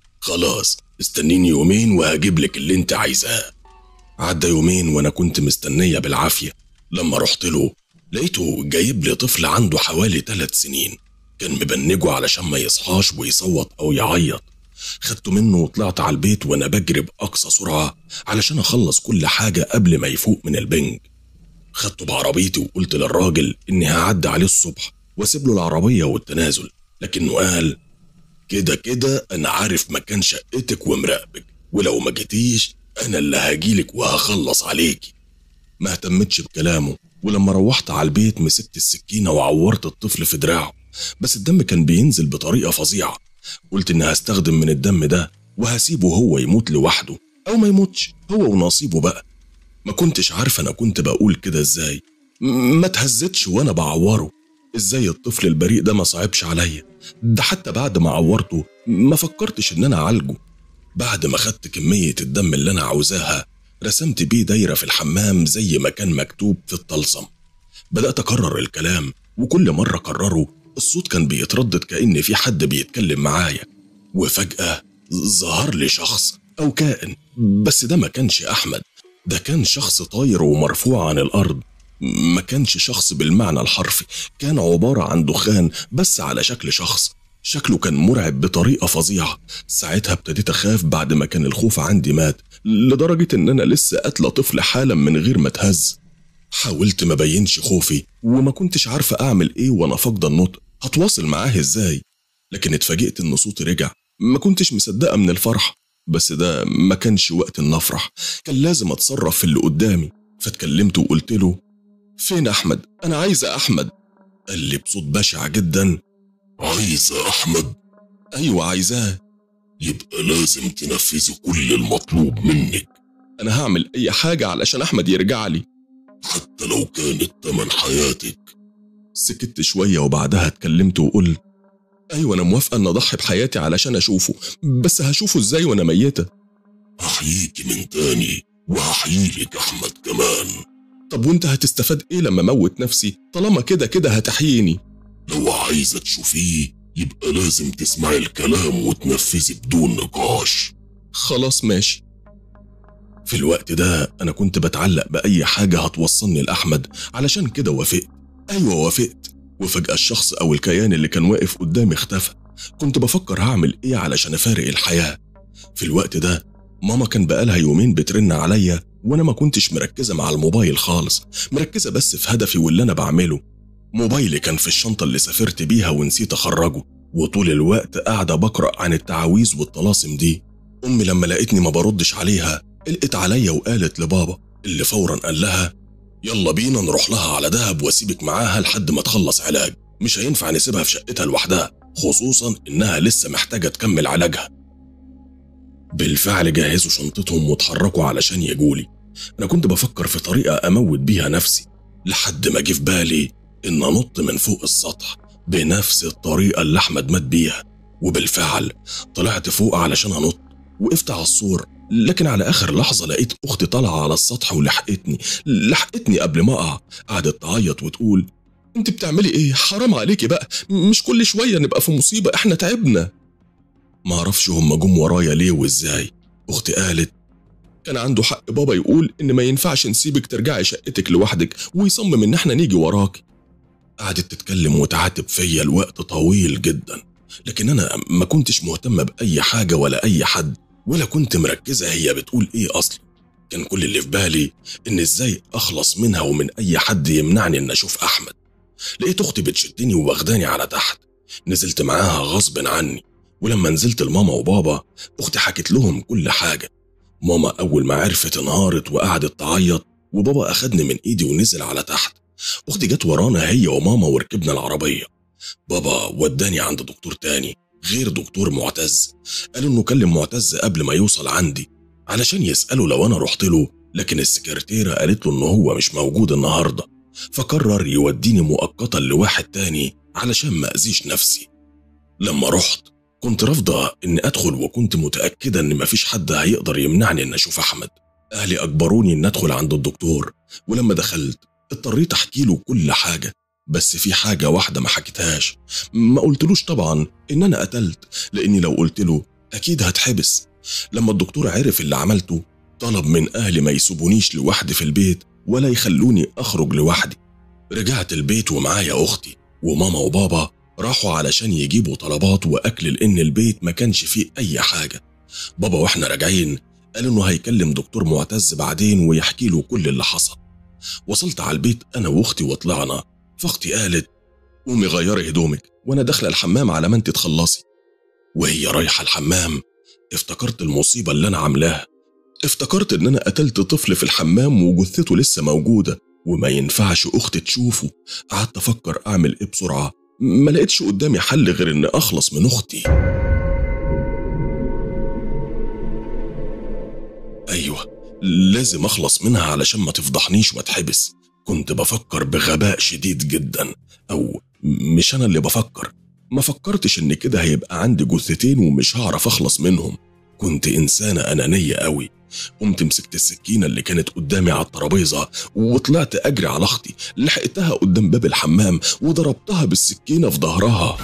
خلاص استنيني يومين وهجيب لك اللي انت عايزاه عدى يومين وانا كنت مستنية بالعافية لما رحت له لقيته جايب لي طفل عنده حوالي ثلاث سنين كان مبنجه علشان ما يصحاش ويصوت او يعيط خدته منه وطلعت على البيت وانا بجري باقصى سرعة علشان اخلص كل حاجة قبل ما يفوق من البنج خدته بعربيتي وقلت للراجل اني هعدي عليه الصبح واسيب له العربية والتنازل لكنه قال كده كده انا عارف مكان شقتك ومراقبك ولو ما جيتيش انا اللي هجيلك وهخلص عليكي ما اهتمتش بكلامه ولما روحت على البيت مسكت السكينة وعورت الطفل في دراعه بس الدم كان بينزل بطريقة فظيعة قلت اني هستخدم من الدم ده وهسيبه هو يموت لوحده او ما يموتش هو ونصيبه بقى ما كنتش عارف انا كنت بقول كده ازاي م- ما اتهزتش وانا بعوره ازاي الطفل البريء ده ما صعبش عليا ده حتى بعد ما عورته ما فكرتش ان انا اعالجه بعد ما خدت كمية الدم اللي انا عاوزاها رسمت بيه دايرة في الحمام زي ما كان مكتوب في الطلسم بدأت أكرر الكلام وكل مرة أكرره الصوت كان بيتردد كأن في حد بيتكلم معايا وفجأة ظهر لي شخص أو كائن بس ده ما كانش أحمد ده كان شخص طاير ومرفوع عن الأرض ما كانش شخص بالمعنى الحرفي كان عبارة عن دخان بس على شكل شخص شكله كان مرعب بطريقة فظيعة ساعتها ابتديت أخاف بعد ما كان الخوف عندي مات لدرجة إن أنا لسه قاتلة طفل حالا من غير ما اتهز حاولت ما بينش خوفي وما كنتش عارفة أعمل إيه وأنا فاقدة النطق هتواصل معاه إزاي لكن اتفاجئت إن صوتي رجع ما كنتش مصدقة من الفرح بس ده ما كانش وقت إن أفرح كان لازم أتصرف في اللي قدامي فاتكلمت وقلت له فين أحمد أنا عايزة أحمد قال لي بصوت بشع جدا عايزة أحمد أيوة عايزاه يبقى لازم تنفذي كل المطلوب منك أنا هعمل أي حاجة علشان أحمد يرجع لي حتى لو كانت تمن حياتك سكت شوية وبعدها اتكلمت وقلت أيوة أنا موافقة إن أضحي بحياتي علشان أشوفه بس هشوفه إزاي وأنا ميتة هحييكي من تاني وهحييلك أحمد كمان طب وأنت هتستفاد إيه لما أموت نفسي طالما كده كده هتحييني لو عايزة تشوفيه يبقى لازم تسمعي الكلام وتنفذي بدون نقاش خلاص ماشي في الوقت ده أنا كنت بتعلق بأي حاجة هتوصلني لأحمد علشان كده وافقت أيوة وافقت وفجأة الشخص أو الكيان اللي كان واقف قدامي اختفى كنت بفكر هعمل إيه علشان أفارق الحياة في الوقت ده ماما كان بقالها يومين بترن عليا وأنا ما كنتش مركزة مع الموبايل خالص مركزة بس في هدفي واللي أنا بعمله موبايلي كان في الشنطة اللي سافرت بيها ونسيت أخرجه وطول الوقت قاعدة بقرأ عن التعاويذ والطلاسم دي أمي لما لقيتني ما بردش عليها قلقت عليا وقالت لبابا اللي فورا قال لها يلا بينا نروح لها على دهب واسيبك معاها لحد ما تخلص علاج مش هينفع نسيبها في شقتها لوحدها خصوصا انها لسه محتاجة تكمل علاجها بالفعل جهزوا شنطتهم واتحركوا علشان يجولي أنا كنت بفكر في طريقة أموت بيها نفسي لحد ما جه في بالي إن أنط من فوق السطح بنفس الطريقة اللي أحمد مات بيها وبالفعل طلعت فوق علشان أنط وقفت على السور لكن على آخر لحظة لقيت أختي طالعة على السطح ولحقتني لحقتني قبل ما أقع قعدت تعيط وتقول انت بتعملي ايه حرام عليكي بقى مش كل شويه نبقى في مصيبه احنا تعبنا ما اعرفش هم جم ورايا ليه وازاي اختي قالت كان عنده حق بابا يقول ان ما ينفعش نسيبك ترجعي شقتك لوحدك ويصمم ان احنا نيجي وراكي قعدت تتكلم وتعاتب فيا الوقت طويل جدا لكن انا ما كنتش مهتمه باي حاجه ولا اي حد ولا كنت مركزه هي بتقول ايه اصلا كان كل اللي في بالي ان ازاي اخلص منها ومن اي حد يمنعني ان اشوف احمد لقيت اختي بتشدني وواخداني على تحت نزلت معاها غصب عني ولما نزلت لماما وبابا اختي حكت لهم كل حاجه ماما اول ما عرفت انهارت وقعدت تعيط وبابا اخدني من ايدي ونزل على تحت اختي جت ورانا هي وماما وركبنا العربيه بابا وداني عند دكتور تاني غير دكتور معتز قالوا انه كلم معتز قبل ما يوصل عندي علشان يساله لو انا رحت له لكن السكرتيره قالت له ان هو مش موجود النهارده فقرر يوديني مؤقتا لواحد تاني علشان ما أذيش نفسي لما رحت كنت رافضة إني أدخل وكنت متأكدة إن مفيش حد هيقدر يمنعني إن أشوف أحمد أهلي أجبروني إن أدخل عند الدكتور ولما دخلت اضطريت أحكي له كل حاجة بس في حاجة واحدة ما حكيتهاش ما قلتلوش طبعا إن أنا قتلت لأني لو قلت له أكيد هتحبس لما الدكتور عرف اللي عملته طلب من أهلي ما يسيبونيش لوحدي في البيت ولا يخلوني أخرج لوحدي رجعت البيت ومعايا أختي وماما وبابا راحوا علشان يجيبوا طلبات وأكل لأن البيت ما كانش فيه أي حاجة بابا وإحنا راجعين قال إنه هيكلم دكتور معتز بعدين ويحكي له كل اللي حصل وصلت على البيت أنا وأختي وطلعنا فأختي قالت قومي غيري هدومك وأنا داخلة الحمام على ما أنت تخلصي وهي رايحة الحمام افتكرت المصيبة اللي أنا عاملاها افتكرت ان انا قتلت طفل في الحمام وجثته لسه موجوده وما ينفعش اختي تشوفه قعدت افكر اعمل ايه بسرعه ما لقيتش قدامي حل غير ان اخلص من اختي ايوه لازم اخلص منها علشان ما تفضحنيش واتحبس كنت بفكر بغباء شديد جدا او مش انا اللي بفكر ما فكرتش ان كده هيبقى عندي جثتين ومش هعرف اخلص منهم كنت انسانه انانيه قوي قمت مسكت السكينة اللي كانت قدامي على الترابيزة وطلعت أجري على أختي لحقتها قدام باب الحمام وضربتها بالسكينة في ظهرها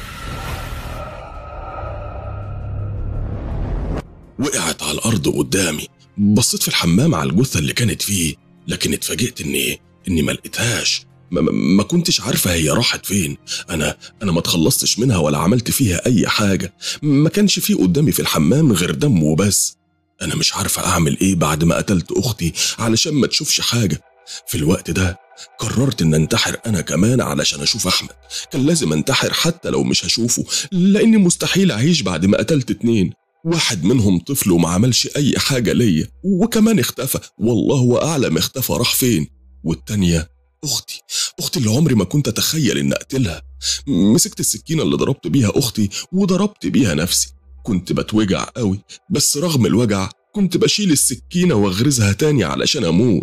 وقعت على الأرض قدامي بصيت في الحمام على الجثة اللي كانت فيه لكن اتفاجئت إني إني ما لقيتهاش ما, ما, ما كنتش عارفة هي راحت فين أنا أنا ما تخلصتش منها ولا عملت فيها أي حاجة ما كانش فيه قدامي في الحمام غير دم وبس أنا مش عارفة أعمل إيه بعد ما قتلت أختي علشان ما تشوفش حاجة في الوقت ده قررت إن أنتحر أنا كمان علشان أشوف أحمد كان لازم أنتحر حتى لو مش هشوفه لأني مستحيل أعيش بعد ما قتلت اتنين واحد منهم طفل وما عملش أي حاجة ليا وكمان اختفى والله أعلم اختفى راح فين والتانية أختي أختي اللي عمري ما كنت أتخيل إن أقتلها مسكت السكينة اللي ضربت بيها أختي وضربت بيها نفسي كنت بتوجع قوي بس رغم الوجع كنت بشيل السكينة واغرزها تاني علشان أموت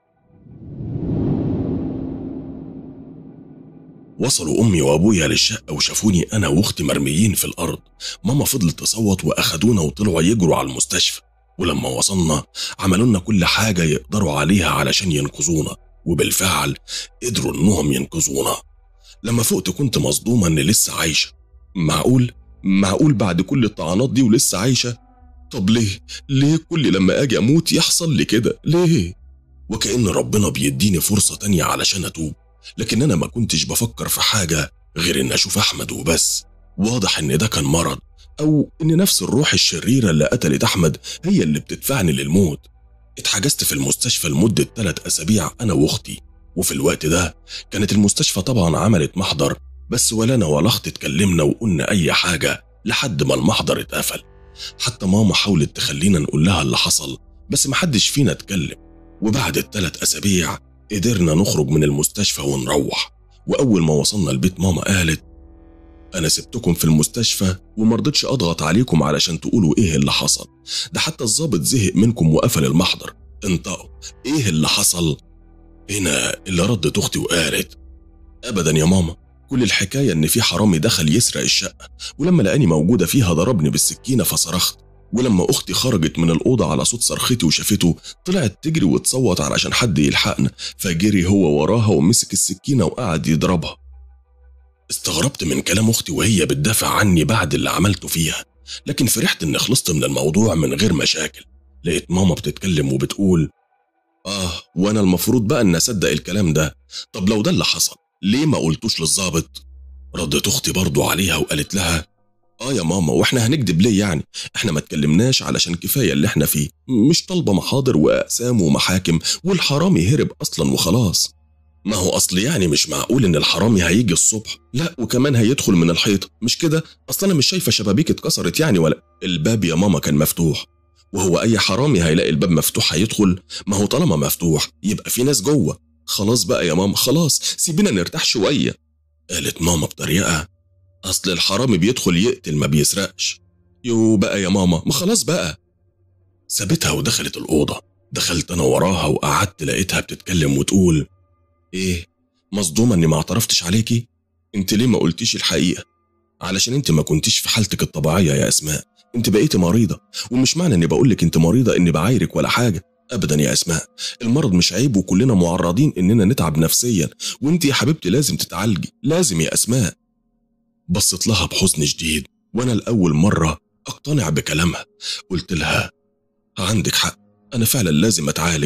وصلوا أمي وأبويا للشقة وشافوني أنا وأختي مرميين في الأرض ماما فضلت تصوت وأخدونا وطلعوا يجروا على المستشفى ولما وصلنا عملوا لنا كل حاجة يقدروا عليها علشان ينقذونا وبالفعل قدروا إنهم ينقذونا لما فقت كنت مصدومة إني لسه عايشة معقول معقول بعد كل الطعنات دي ولسه عايشة طب ليه ليه كل لما أجي أموت يحصل لي كده ليه وكأن ربنا بيديني فرصة تانية علشان أتوب لكن أنا ما كنتش بفكر في حاجة غير إن أشوف أحمد وبس واضح إن ده كان مرض أو إن نفس الروح الشريرة اللي قتلت أحمد هي اللي بتدفعني للموت اتحجزت في المستشفى لمدة ثلاث أسابيع أنا وأختي وفي الوقت ده كانت المستشفى طبعا عملت محضر بس ولا أنا ولا أختي اتكلمنا وقلنا أي حاجة لحد ما المحضر اتقفل حتى ماما حاولت تخلينا نقول لها اللي حصل بس محدش فينا اتكلم وبعد الثلاث أسابيع قدرنا نخرج من المستشفى ونروح وأول ما وصلنا البيت ماما قالت أنا سبتكم في المستشفى ومرضتش أضغط عليكم علشان تقولوا إيه اللي حصل ده حتى الضابط زهق منكم وقفل المحضر انطقوا ايه اللي حصل هنا اللي ردت اختي وقالت ابدا يا ماما كل الحكايه ان في حرامي دخل يسرق الشقه ولما لقاني موجوده فيها ضربني بالسكينه فصرخت ولما اختي خرجت من الاوضه على صوت صرختي وشافته طلعت تجري وتصوت علشان حد يلحقنا فجري هو وراها ومسك السكينه وقعد يضربها استغربت من كلام اختي وهي بتدافع عني بعد اللي عملته فيها لكن فرحت اني خلصت من الموضوع من غير مشاكل لقيت ماما بتتكلم وبتقول اه وانا المفروض بقى ان اصدق الكلام ده طب لو ده اللي حصل ليه ما قلتوش للظابط ردت اختي برضو عليها وقالت لها اه يا ماما واحنا هنكدب ليه يعني احنا ما اتكلمناش علشان كفايه اللي احنا فيه مش طالبه محاضر واقسام ومحاكم والحرامي هرب اصلا وخلاص ما هو اصل يعني مش معقول ان الحرامي هيجي الصبح لا وكمان هيدخل من الحيطه مش كده اصل انا مش شايفه شبابيك اتكسرت يعني ولا الباب يا ماما كان مفتوح وهو اي حرامي هيلاقي الباب مفتوح هيدخل ما هو طالما مفتوح يبقى في ناس جوه خلاص بقى يا ماما خلاص سيبينا نرتاح شويه قالت ماما بطريقه اصل الحرامي بيدخل يقتل ما بيسرقش يو بقى يا ماما ما خلاص بقى سابتها ودخلت الاوضه دخلت انا وراها وقعدت لقيتها بتتكلم وتقول ايه مصدومه اني ما اعترفتش عليكي انت ليه ما قلتيش الحقيقه علشان انت ما كنتيش في حالتك الطبيعيه يا اسماء انت بقيتي مريضه ومش معنى اني بقول لك انت مريضه اني بعايرك ولا حاجه ابدا يا اسماء المرض مش عيب وكلنا معرضين اننا نتعب نفسيا وانت يا حبيبتي لازم تتعالجي لازم يا اسماء بصيت لها بحزن شديد وانا لاول مره اقتنع بكلامها قلت لها عندك حق انا فعلا لازم اتعالج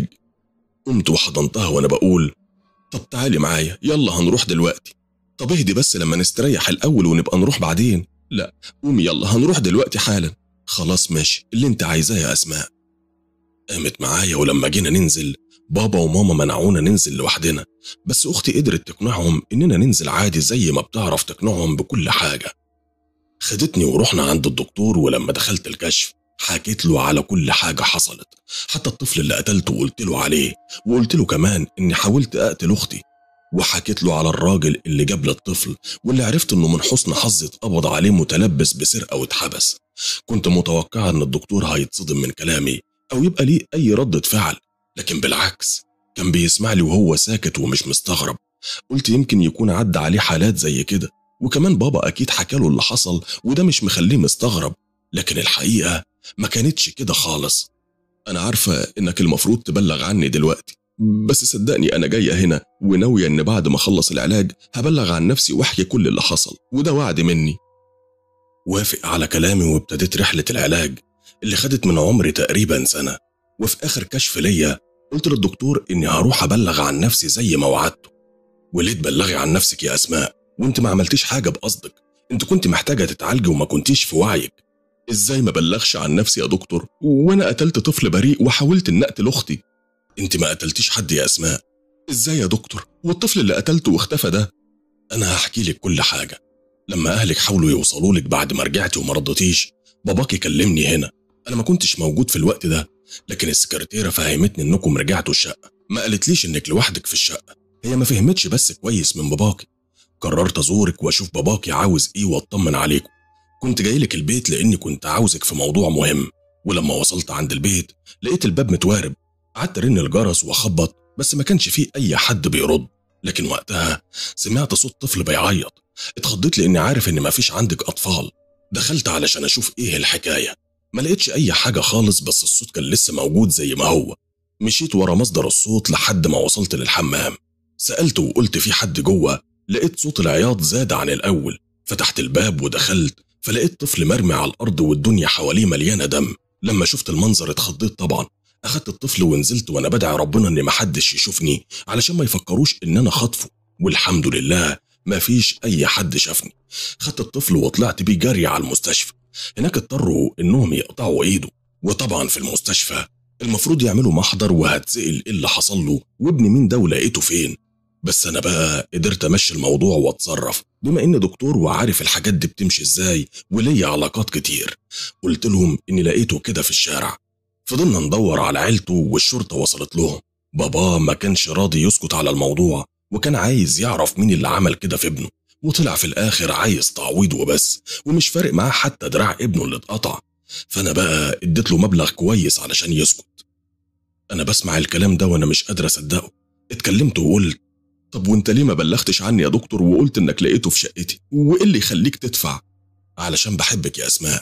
قمت وحضنتها وانا بقول طب تعالي معايا يلا هنروح دلوقتي طب اهدي بس لما نستريح الاول ونبقى نروح بعدين لا قومي يلا هنروح دلوقتي حالا خلاص ماشي اللي انت عايزاه يا اسماء قامت معايا ولما جينا ننزل بابا وماما منعونا ننزل لوحدنا بس اختي قدرت تقنعهم اننا ننزل عادي زي ما بتعرف تقنعهم بكل حاجه خدتني ورحنا عند الدكتور ولما دخلت الكشف حكيت له على كل حاجه حصلت حتى الطفل اللي قتلته قلت له عليه وقلت له كمان اني حاولت اقتل اختي وحكيت له على الراجل اللي جاب لي الطفل واللي عرفت انه من حسن حظي اتقبض عليه متلبس بسرقه واتحبس كنت متوقعه ان الدكتور هيتصدم من كلامي او يبقى ليه اي ردة فعل لكن بالعكس كان بيسمع لي وهو ساكت ومش مستغرب قلت يمكن يكون عدى عليه حالات زي كده وكمان بابا اكيد حكاله اللي حصل وده مش مخليه مستغرب لكن الحقيقه ما كانتش كده خالص انا عارفه انك المفروض تبلغ عني دلوقتي بس صدقني انا جايه هنا وناويه ان بعد ما اخلص العلاج هبلغ عن نفسي واحكي كل اللي حصل وده وعد مني وافق على كلامي وابتديت رحله العلاج اللي خدت من عمري تقريبا سنه وفي اخر كشف ليا قلت للدكتور اني هروح ابلغ عن نفسي زي ما وعدته وليه تبلغي عن نفسك يا اسماء وانت ما عملتيش حاجه بقصدك انت كنت محتاجه تتعالجي وما كنتيش في وعيك ازاي ما بلغش عن نفسي يا دكتور وانا قتلت طفل بريء وحاولت ان اقتل اختي انت ما قتلتيش حد يا اسماء ازاي يا دكتور والطفل اللي قتلته واختفى ده انا هحكي لك كل حاجه لما اهلك حاولوا يوصلوا لك بعد ما رجعتي وما رضيتيش باباكي كلمني هنا انا ما كنتش موجود في الوقت ده لكن السكرتيره فهمتني انكم رجعتوا الشقه ما قالتليش انك لوحدك في الشقه هي ما فهمتش بس كويس من باباكي قررت ازورك واشوف باباكي عاوز ايه واطمن عليكم كنت جاي لك البيت لاني كنت عاوزك في موضوع مهم ولما وصلت عند البيت لقيت الباب متوارب قعدت ارن الجرس واخبط بس ما كانش فيه اي حد بيرد لكن وقتها سمعت صوت طفل بيعيط اتخضيت لاني عارف ان مفيش عندك اطفال دخلت علشان اشوف ايه الحكايه ما لقيتش اي حاجه خالص بس الصوت كان لسه موجود زي ما هو مشيت ورا مصدر الصوت لحد ما وصلت للحمام سالت وقلت في حد جوه لقيت صوت العياط زاد عن الاول فتحت الباب ودخلت فلقيت طفل مرمي على الارض والدنيا حواليه مليانه دم لما شفت المنظر اتخضيت طبعا اخدت الطفل ونزلت وانا بدعي ربنا ان محدش يشوفني علشان ما يفكروش ان انا خاطفه والحمد لله ما فيش اي حد شافني خدت الطفل وطلعت بيه جري على المستشفى هناك اضطروا انهم يقطعوا ايده وطبعا في المستشفى المفروض يعملوا محضر وهتسأل ايه اللي حصل له وابن مين ده ولقيته فين بس انا بقى قدرت امشي الموضوع واتصرف بما اني دكتور وعارف الحاجات دي بتمشي ازاي وليا علاقات كتير قلت لهم اني لقيته كده في الشارع فضلنا ندور على عيلته والشرطه وصلت لهم بابا ما كانش راضي يسكت على الموضوع وكان عايز يعرف مين اللي عمل كده في ابنه وطلع في الاخر عايز تعويض وبس ومش فارق معاه حتى دراع ابنه اللي اتقطع فانا بقى اديت له مبلغ كويس علشان يسكت أنا بسمع الكلام ده وأنا مش قادر أصدقه اتكلمت وقلت طب وانت ليه ما بلغتش عني يا دكتور وقلت انك لقيته في شقتي وايه اللي يخليك تدفع علشان بحبك يا اسماء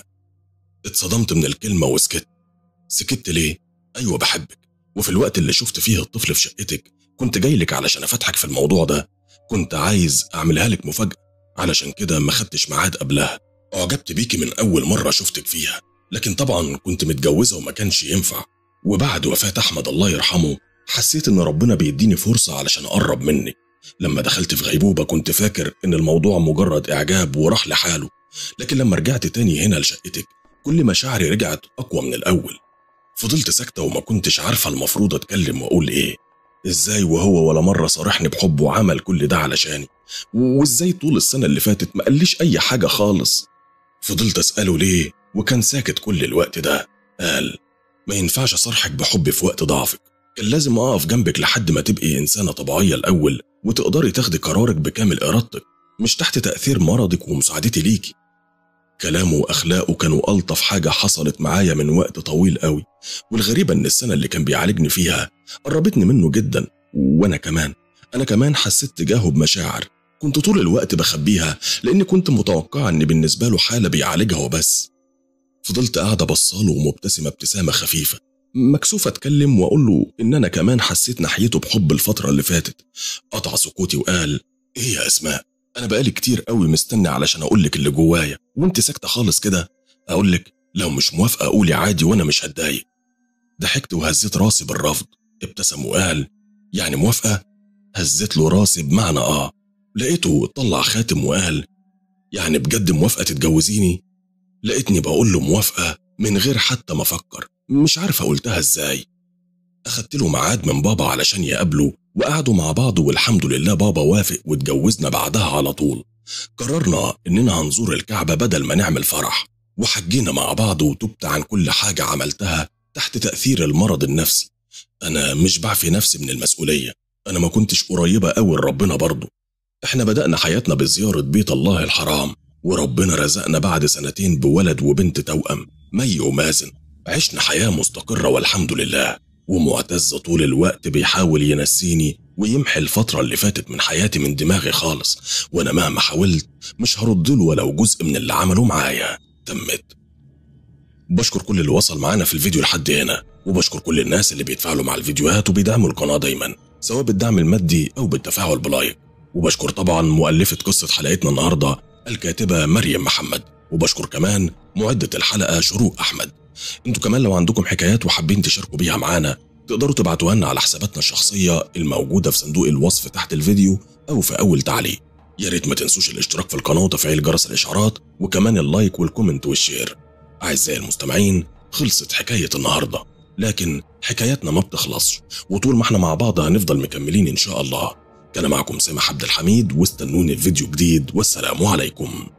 اتصدمت من الكلمة وسكت سكت ليه ايوه بحبك وفي الوقت اللي شفت فيه الطفل في شقتك كنت جاي لك علشان افتحك في الموضوع ده كنت عايز اعملها لك مفاجأة علشان كده ما خدتش ميعاد قبلها اعجبت بيكي من اول مرة شفتك فيها لكن طبعا كنت متجوزة وما كانش ينفع وبعد وفاة احمد الله يرحمه حسيت ان ربنا بيديني فرصة علشان اقرب منك لما دخلت في غيبوبة كنت فاكر ان الموضوع مجرد اعجاب وراح لحاله لكن لما رجعت تاني هنا لشقتك كل مشاعري رجعت اقوى من الاول فضلت ساكتة وما كنتش عارفة المفروض اتكلم واقول ايه ازاي وهو ولا مرة صارحني بحبه وعمل كل ده علشاني وازاي طول السنة اللي فاتت ما قاليش اي حاجة خالص فضلت اسأله ليه وكان ساكت كل الوقت ده قال ما ينفعش اصارحك بحبي في وقت ضعفك كان لازم اقف جنبك لحد ما تبقي انسانة طبيعية الاول وتقدري تاخدي قرارك بكامل ارادتك مش تحت تأثير مرضك ومساعدتي ليكي كلامه واخلاقه كانوا الطف حاجه حصلت معايا من وقت طويل قوي والغريبه ان السنه اللي كان بيعالجني فيها قربتني منه جدا وانا كمان انا كمان حسيت تجاهه بمشاعر كنت طول الوقت بخبيها لاني كنت متوقعه ان بالنسبه له حاله بيعالجها وبس فضلت قاعده بصاله ومبتسمه ابتسامه خفيفه مكسوف اتكلم واقول له ان انا كمان حسيت ناحيته بحب الفتره اللي فاتت قطع سكوتي وقال ايه يا اسماء انا بقالي كتير قوي مستني علشان اقول لك اللي جوايا وانت ساكته خالص كده اقول لك لو مش موافقه قولي عادي وانا مش هتضايق ضحكت وهزيت راسي بالرفض ابتسم وقال يعني موافقه هزيت له راسي بمعنى اه لقيته طلع خاتم وقال يعني بجد موافقه تتجوزيني لقيتني بقول له موافقه من غير حتى ما افكر مش عارفه قلتها ازاي اخدت له ميعاد من بابا علشان يقابله وقعدوا مع بعض والحمد لله بابا وافق واتجوزنا بعدها على طول قررنا اننا هنزور الكعبه بدل ما نعمل فرح وحجينا مع بعض وتبت عن كل حاجه عملتها تحت تاثير المرض النفسي انا مش بعفي نفسي من المسؤوليه انا ما كنتش قريبه قوي لربنا برضه احنا بدانا حياتنا بزياره بيت الله الحرام وربنا رزقنا بعد سنتين بولد وبنت توأم مي ومازن عشنا حياه مستقره والحمد لله ومعتز طول الوقت بيحاول ينسيني ويمحي الفترة اللي فاتت من حياتي من دماغي خالص وأنا مهما حاولت مش هرد له ولو جزء من اللي عمله معايا تمت بشكر كل اللي وصل معانا في الفيديو لحد هنا وبشكر كل الناس اللي بيتفاعلوا مع الفيديوهات وبيدعموا القناة دايما سواء بالدعم المادي أو بالتفاعل بلايك وبشكر طبعا مؤلفة قصة حلقتنا النهاردة الكاتبة مريم محمد وبشكر كمان معدة الحلقة شروق أحمد انتوا كمان لو عندكم حكايات وحابين تشاركوا بيها معانا تقدروا تبعتوها لنا على حساباتنا الشخصية الموجودة في صندوق الوصف تحت الفيديو أو في أول تعليق يا ريت ما تنسوش الاشتراك في القناة وتفعيل جرس الإشعارات وكمان اللايك والكومنت والشير أعزائي المستمعين خلصت حكاية النهاردة لكن حكاياتنا ما بتخلصش وطول ما احنا مع بعض هنفضل مكملين إن شاء الله كان معكم سامح عبد الحميد واستنوني في فيديو جديد والسلام عليكم